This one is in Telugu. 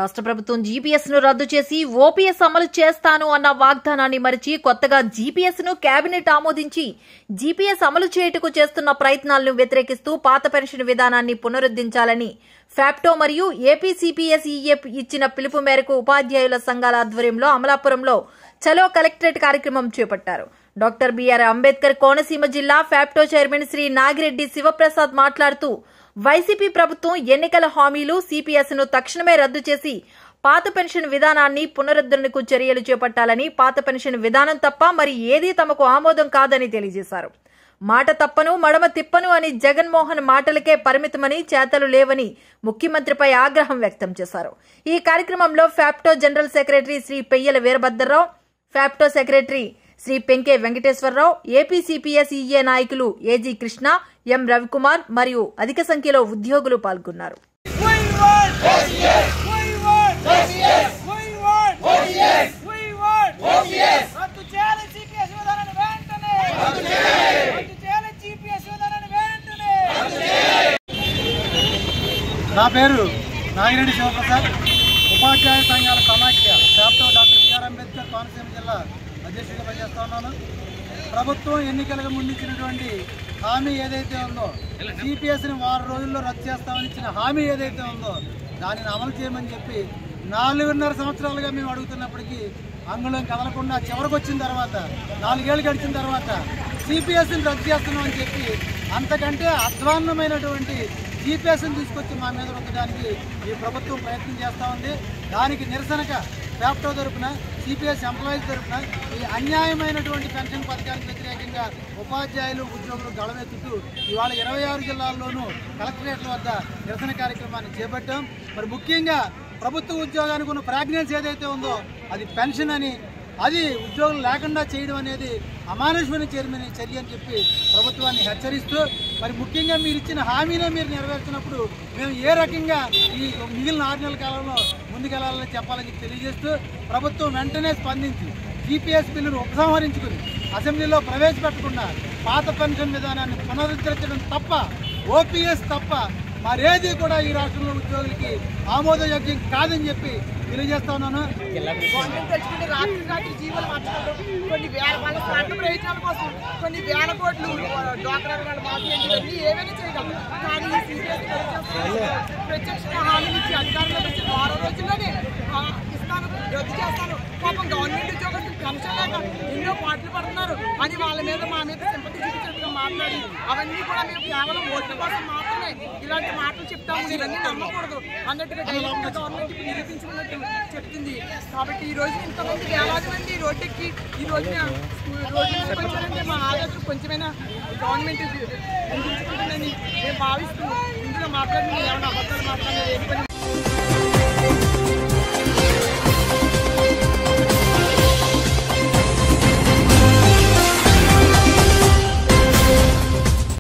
రాష్ట్ర ప్రభుత్వం జీపీఎస్ ను రద్దు చేసి ఓపీఎస్ అమలు చేస్తాను అన్న వాగ్దానాన్ని మరిచి కొత్తగా జీపీఎస్ ను కేబినెట్ ఆమోదించి జీపీఎస్ అమలు చేయుటకు చేస్తున్న ప్రయత్నాలను వ్యతిరేకిస్తూ పాత పెన్షన్ విధానాన్ని పునరుద్దరించాలని ఫ్యాప్టో మరియు ఏపీసీపీఎస్ఈఏ ఇచ్చిన పిలుపు మేరకు ఉపాధ్యాయుల సంఘాల ఆధ్వర్యంలో అమలాపురంలో చలో కలెక్టరేట్ కార్యక్రమం చేపట్టారు డాక్టర్ బిఆర్ అంబేద్కర్ కోనసీమ జిల్లా ఫ్యాప్టో చైర్మన్ శ్రీ నాగిరెడ్డి శివప్రసాద్ మాట్లాడుతూ వైసీపీ ప్రభుత్వం ఎన్నికల హామీలు సిపిఎస్ ను తక్షణమే రద్దు చేసి పాత పెన్షన్ విధానాన్ని పునరుద్ధరణకు చర్యలు చేపట్టాలని పాత పెన్షన్ విధానం తప్ప మరి ఏదీ తమకు ఆమోదం కాదని తెలియజేశారు మాట తప్పను మడమ తిప్పను అని జగన్మోహన్ మాటలకే పరిమితమని చేతలు లేవని ముఖ్యమంత్రిపై ఆగ్రహం వ్యక్తం చేశారు ఈ కార్యక్రమంలో FAPTO general secretary Shri Peyyala Veerabhadrarao FAPTO secretary Shri పెంకే Venkateswararao ఏపీసీపీఎస్ఈఏ నాయకులు ఏజీ కృష్ణ ఎం రవికుమార్ మరియు అధిక సంఖ్యలో ఉద్యోగులు పాల్గొన్నారు We want OCS. We want OCS. We want OCS. We want OCS. రద్దు చేయాలి GPS విధానాన్ని వెంటనే. రద్దు చేయాలి GPS విధానాన్ని వెంటనే. నా పేరు నాగిరెడ్డి శివప్రసాద్ ఉపాధ్యాయ సంఘాల సమాఖ్య శాప్టో డాక్టర్ బిఆర్ అంబేద్కర్ కోనసీమ జిల్లా అధ్యక్షుడిగా పనిచేస్తా ఉన్నాను ప్రభుత్వం ఎన్నికలకు ముందు ఇచ్చినటువంటి హామీ ఏదైతే ఉందో సిపిఎస్ని వారం రోజుల్లో రద్దు చేస్తామని ఇచ్చిన హామీ ఏదైతే ఉందో దానిని అమలు చేయమని చెప్పి నాలుగున్నర సంవత్సరాలుగా మేము అడుగుతున్నప్పటికీ అంగుళం కదలకుండా చివరికి వచ్చిన తర్వాత నాలుగేళ్ళు గడిచిన తర్వాత సిపిఎస్ని రద్దు చేస్తున్నామని చెప్పి అంతకంటే అధ్వాన్నమైనటువంటి జీపీఎస్ని తీసుకొచ్చి మా మీద రుద్దడానికి ఈ ప్రభుత్వం ప్రయత్నం చేస్తూ ఉంది దానికి నిరసనగా ఫ్యాప్టో తరపున సిపిఎస్ ఎంప్లాయీస్ తరపున ఈ అన్యాయమైనటువంటి పెన్షన్ పథకానికి వ్యతిరేకంగా ఉపాధ్యాయులు ఉద్యోగులు గళమెత్తుతూ ఇవాళ ఇరవై ఆరు జిల్లాల్లోనూ కలెక్టరేట్ల వద్ద నిరసన కార్యక్రమాన్ని చేపట్టాం మరి ముఖ్యంగా ప్రభుత్వ ఉద్యోగానికి ఉన్న ప్రాగ్నెన్సీ ఏదైతే ఉందో అది పెన్షన్ అని అది ఉద్యోగులు లేకుండా చేయడం అనేది అమానుషమైన చర్య చర్య అని చెప్పి ప్రభుత్వాన్ని హెచ్చరిస్తూ మరి ముఖ్యంగా మీరు ఇచ్చిన హామీనే మీరు నెరవేర్చినప్పుడు మేము ఏ రకంగా ఈ మిగిలిన ఆరు నెలల కాలంలో ముందుకెళ్లాలని చెప్పాలని చెప్పి తెలియజేస్తూ ప్రభుత్వం వెంటనే స్పందించి జీపీఎస్ బిల్లును ఉపసంహరించుకుని అసెంబ్లీలో ప్రవేశపెట్టకుండా పాత పెన్షన్ విధానాన్ని పునరుద్ధరించడం తప్ప ఓపీఎస్ తప్ప మరేది కూడా ఈ రాష్ట్రంలో ఉద్యోగులకి ఆమోదయోగ్యం కాదని చెప్పి తెలియజేస్తా ఉన్నాను గవర్నమెంట్ తెచ్చుకుంటే రాత్రి రాత్రి జీవోలు మార్చగలరు కొన్ని వేల వాళ్ళ స్వార్థ ప్రయోజనాల కోసం కొన్ని వేల కోట్లు డ్వాక్రా రుణాలు మాఫీ అంటే ఇవన్నీ ఏమైనా చేయగలరు కానీ ఈ సీరియస్ ప్రత్యక్ష హామీలు ఇచ్చి అధికారంలోకి వచ్చిన వారం రోజుల్లోనే ఆ, ఇస్తాను రద్దు చేస్తాను పాపం గవర్నమెంట్ ఉద్యోగస్తులు పెన్షన్ లేక ఎన్నో పాటలు పడుతున్నారు అని వాళ్ళ మీద మా మీద సింపతి చూపించినట్టుగా మాట్లాడి అవన్నీ కూడా మేము కేవలం ఓట్ల కోసం మాత్రమే ఇలాంటి మాటలు చెప్తాము ఇవన్నీ నమ్మకూడదు అన్నట్టుగా డైరెక్ట్గా గవర్నమెంట్ ఇప్పుడు నిరూపించుకున్నట్టు చెప్తుంది కాబట్టి ఈ రోజు ఇంతమంది వేలాది మంది రోడ్డెక్కి ఈ రోజున రోడ్డు మీదకి వచ్చారంటే మా ఆలోచన కొంచెమైనా గవర్నమెంట్ నిరూపించుకుంటుందని మేము భావిస్తూ ఇందులో మాట్లాడిన ఏమైనా అబద్ధాలు మాట్లాడిన ఏ పని